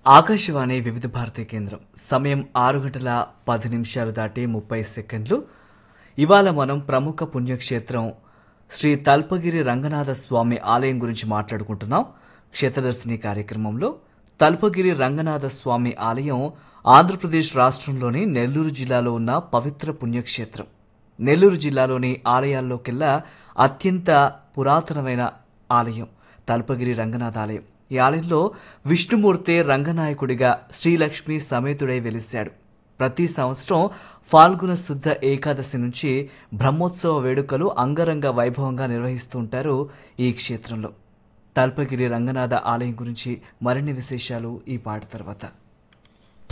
ఆకాశవాణి వివిధ భారతి కేంద్రం సమయం ఆరు గంటల పది నిమిషాలు దాటి ముప్పై సెకండ్లు ఇవాళ మనం ప్రముఖ పుణ్యక్షేత్రం శ్రీ తల్పగిరి రంగనాథ స్వామి ఆలయం గురించి మాట్లాడుకుంటున్నాం క్షేత్రదర్శిని కార్యక్రమంలో తల్పగిరి రంగనాథ స్వామి ఆలయం ఆంధ్రప్రదేశ్ రాష్ట్రంలోని నెల్లూరు జిల్లాలో ఉన్న పవిత్ర పుణ్యక్షేత్రం నెల్లూరు జిల్లాలోని ఆలయాల్లోకెల్లా అత్యంత పురాతనమైన ఆలయం తల్పగిరి రంగనాథ ఆలయం ఈ ఆలయంలో విష్ణుమూర్తి రంగనాయకుడిగా శ్రీలక్ష్మి సమేతుడై వెలిశాడు ప్రతి సంవత్సరం ఫాల్గుణ శుద్ధ ఏకాదశి నుంచి బ్రహ్మోత్సవ వేడుకలు అంగరంగ వైభవంగా నిర్వహిస్తూ ఉంటారు ఈ క్షేత్రంలో తల్పగిరి రంగనాథ ఆలయం గురించి మరిన్ని విశేషాలు ఈ పాట తర్వాత